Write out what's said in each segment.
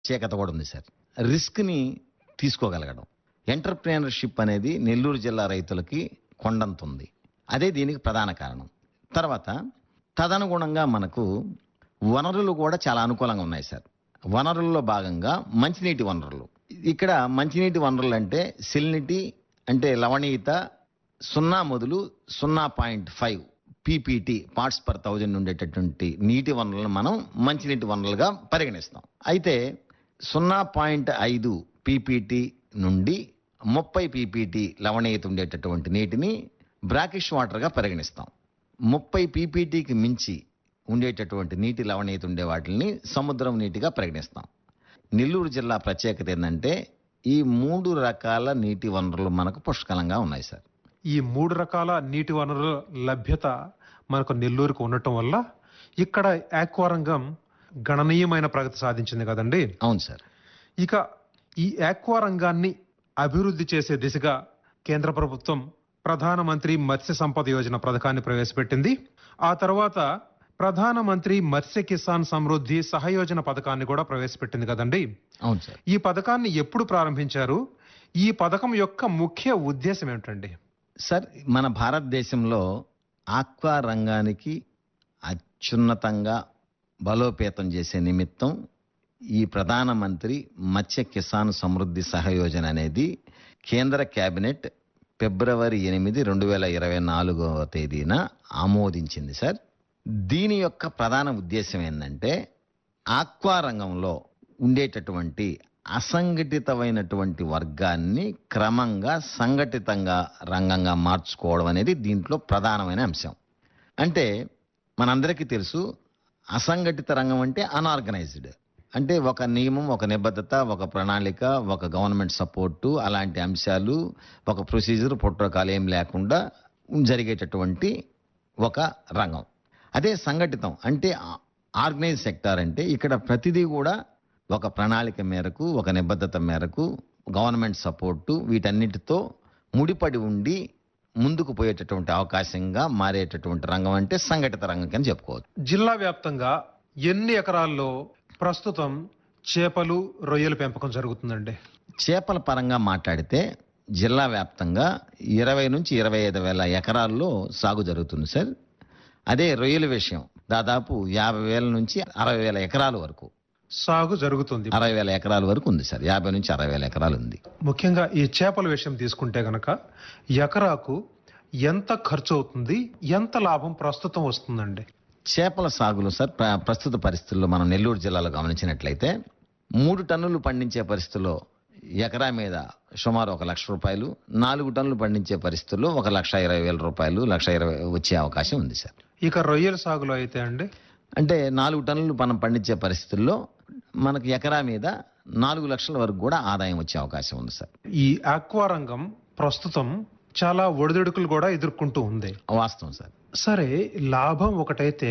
ప్రత్యేకత కూడా ఉంది సార్ రిస్క్ని తీసుకోగలగడం ఎంటర్ప్రీనర్షిప్ అనేది నెల్లూరు జిల్లా రైతులకి కొండంత ఉంది అదే దీనికి ప్రధాన కారణం తర్వాత తదనుగుణంగా మనకు వనరులు కూడా చాలా అనుకూలంగా ఉన్నాయి సార్ వనరుల్లో భాగంగా మంచినీటి వనరులు ఇక్కడ మంచినీటి వనరులు అంటే సెలినిటీ అంటే లవణీయత సున్నా మొదలు సున్నా point five PPT parts per thousand ఉండేటటువంటి నీటి వనరులను మనం మంచినీటి వనరులుగా పరిగణిస్తాం అయితే సున్నా పాయింట్ ఐదు పీపీటీ నుండి ముప్పై పీపీటీ లవణీయత ఉండేటటువంటి నీటిని బ్రాకిష్ వాటర్గా పరిగణిస్తాం ముప్పై పీపీటీకి మించి ఉండేటటువంటి నీటి లవణీయత ఉండే వాటిని సముద్రం నీటిగా పరిగణిస్తాం నెల్లూరు జిల్లా ప్రత్యేకత ఏంటంటే ఈ మూడు రకాల నీటి వనరులు మనకు పుష్కలంగా ఉన్నాయి సార్ ఈ మూడు రకాల నీటి వనరుల లభ్యత మనకు నెల్లూరుకు ఉండటం వల్ల ఇక్కడ ఆక్వా రంగం గణనీయమైన ప్రగతి సాధించింది కదండి అవును సార్ ఇక ఈ ఆక్వా రంగాన్ని అభివృద్ధి చేసే దిశగా కేంద్ర ప్రభుత్వం ప్రధానమంత్రి మత్స్య సంపద యోజన పథకాన్ని ప్రవేశపెట్టింది ఆ తర్వాత ప్రధానమంత్రి మత్స్య కిసాన్ సమృద్ధి సహయోజన పథకాన్ని కూడా ప్రవేశపెట్టింది కదండి అవును సార్ ఈ పథకాన్ని ఎప్పుడు ప్రారంభించారు ఈ పథకం యొక్క ముఖ్య ఉద్దేశం ఏమిటండి సార్ మన భారతదేశంలో ఆక్వా రంగానికి అత్యున్నతంగా బలోపేతం చేసే నిమిత్తం ఈ ప్రధానమంత్రి మత్స్య కిసాన్ సమృద్ధి సహయోజన అనేది కేంద్ర కేబినెట్ ఫిబ్రవరి ఎనిమిది రెండు వేల ఇరవై నాలుగవ తేదీన ఆమోదించింది సార్ దీని యొక్క ప్రధాన ఉద్దేశం ఏంటంటే ఆక్వా రంగంలో ఉండేటటువంటి అసంఘటితమైనటువంటి వర్గాన్ని క్రమంగా సంఘటితంగా రంగంగా మార్చుకోవడం అనేది దీంట్లో ప్రధానమైన అంశం అంటే మనందరికీ తెలుసు అసంఘటిత రంగం అంటే అన్ఆర్గనైజ్డ్ అంటే ఒక నియమం ఒక నిబద్ధత ఒక ప్రణాళిక ఒక గవర్నమెంట్ సపోర్టు అలాంటి అంశాలు ఒక ప్రొసీజర్ ప్రోటోకాల్ ఏం లేకుండా జరిగేటటువంటి ఒక రంగం అదే సంఘటితం అంటే ఆర్గనైజ్ సెక్టార్ అంటే ఇక్కడ ప్రతిదీ కూడా ఒక ప్రణాళిక మేరకు ఒక నిబద్ధత మేరకు గవర్నమెంట్ సపోర్టు వీటన్నిటితో ముడిపడి ఉండి ముందుకు పోయేటటువంటి అవకాశంగా మారేటటువంటి రంగం అంటే సంఘటిత రంగం కింద చెప్పుకోవచ్చు జిల్లా వ్యాప్తంగా ఎన్ని ఎకరాల్లో ప్రస్తుతం చేపలు రొయ్యల పెంపకం జరుగుతుందండి చేపల పరంగా మాట్లాడితే జిల్లా వ్యాప్తంగా ఇరవై నుంచి ఇరవై ఐదు వేల ఎకరాల్లో సాగు జరుగుతుంది సార్ అదే రొయ్యల విషయం దాదాపు యాభై వేల నుంచి అరవై వేల ఎకరాల వరకు సాగు జరుగుతుంది అరవై వేల ఎకరాల వరకు ఉంది సార్ యాభై నుంచి అరవై వేల ఎకరాలు ఉంది ముఖ్యంగా ఈ చేపల విషయం తీసుకుంటే గనక ఎకరాకు ఎంత ఖర్చు అవుతుంది ఎంత లాభం ప్రస్తుతం వస్తుందండి చేపల సాగులో సార్ ప్ర- ప్రస్తుత పరిస్థితుల్లో మనం నెల్లూరు జిల్లాలో గమనించినట్లయితే మూడు టన్నులు పండించే పరిస్థితుల్లో ఎకరా మీద సుమారు ఒక లక్ష రూపాయలు నాలుగు టన్నులు పండించే పరిస్థితుల్లో ఒక లక్ష ఇరవై వేల రూపాయలు లక్ష ఇరవై వచ్చే అవకాశం ఉంది సార్ ఇక రొయ్యల సాగులో అయితే అండి అంటే నాలుగు టన్నులు మనం పండించే పరిస్థితుల్లో మనకు ఎకరా మీద నాలుగు లక్షల వరకు కూడా ఆదాయం వచ్చే అవకాశం ఉంది సార్ ఈ ఆక్వా రంగం ప్రస్తుతం చాలా ఒడిదుడుకులు కూడా ఎదుర్కొంటూ ఉంది వాస్తవం సార్ సరే లాభం ఒకటైతే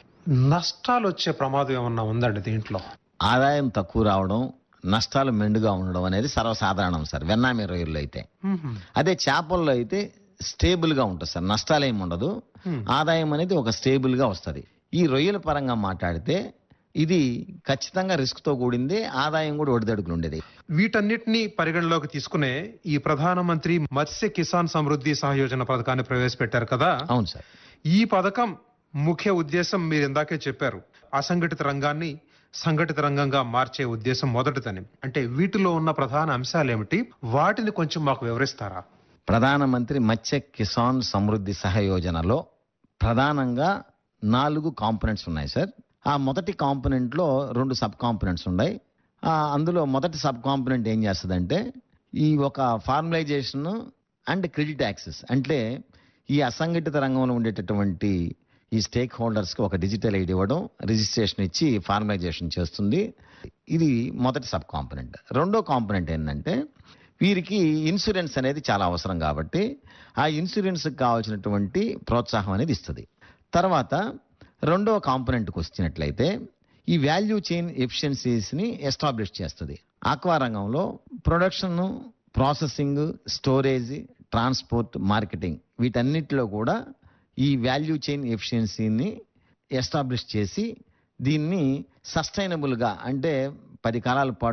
నష్టాలు వచ్చే ప్రమాదం ఏమన్నా ఉందండి దీంట్లో ఆదాయం తక్కువ రావడం నష్టాలు మెండుగా ఉండడం అనేది సర్వసాధారణం సార్ వెన్నామి రొయ్యల్లో అయితే మ్మ్. అదే చేపల్లో అయితే స్టేబుల్ గా ఉంటుంది సార్ నష్టాలు ఏమి ఉండదు Hmm. ఆదాయం అనేది ఒక స్టేబుల్ గా వస్తుంది ఈ రొయ్యల పరంగా మాట్లాడితే ఇది ఖచ్చితంగా రిస్క్ తో కూడింది ఆదాయం కూడా ఒడిదడుకులు ఉండేది వీటన్నిటిని పరిగణలోకి తీసుకునే ఈ ప్రధానమంత్రి మత్స్య కిసాన్ సమృద్ధి సహయోజన పథకాన్ని ప్రవేశపెట్టారు కదా అవును సార్ ఈ పథకం ముఖ్య ఉద్దేశం మీరు ఇందాకే చెప్పారు అసంఘటిత రంగాన్ని సంఘటిత రంగంగా మార్చే ఉద్దేశం మొదటిదని అంటే వీటిలో ఉన్న ప్రధాన అంశాలు ఏమిటి వాటిని కొంచెం మాకు వివరిస్తారా ప్రధానమంత్రి మత్స్య కిసాన్ సమృద్ధి సహయోజనలో ప్రధానంగా నాలుగు కాంపోనెంట్స్ ఉన్నాయి సార్ ఆ మొదటి కాంపోనెంట్ లో రెండు సబ్ కాంపోనెంట్స్ ఉన్నాయి ఆ, అందులో మొదటి సబ్ కాంపోనెంట్ ఏం చేస్తుందంటే ఈ ఒక ఫార్మలైజేషన్ అండ్ క్రెడిట్ యాక్సెస్ అంటే ఈ అసంఘటిత రంగంలో ఉండేటటువంటి ఈ స్టేక్ హోల్డర్స్కి ఒక డిజిటల్ ఐడి ఇవ్వడం రిజిస్ట్రేషన్ ఇచ్చి ఫార్మలైజేషన్ చేస్తుంది ఇది మొదటి సబ్ కాంపోనెంట్ రెండో కాంపోనెంట్ ఏంటంటే వీరికి ఇన్సూరెన్స్ అనేది చాలా అవసరం కాబట్టి ఆ ఇన్సూరెన్స్కి కావాల్సినటువంటి ప్రోత్సాహం అనేది ఇస్తుంది తర్వాత రెండో కాంపోనెంట్కి వచ్చినట్లయితే ఈ వాల్యూ చైన్ ఎఫిషియన్సీస్ని ఎస్టాబ్లిష్ చేస్తుంది ఆక్వా రంగంలో production processing storage transport marketing వీటన్నిటిలో కూడా ఈ వాల్యూ చైన్ ఎఫిషియన్సీని ఎస్టాబ్లిష్ చేసి దీన్ని సస్టైనబుల్గా అంటే పది కాలాల పాటు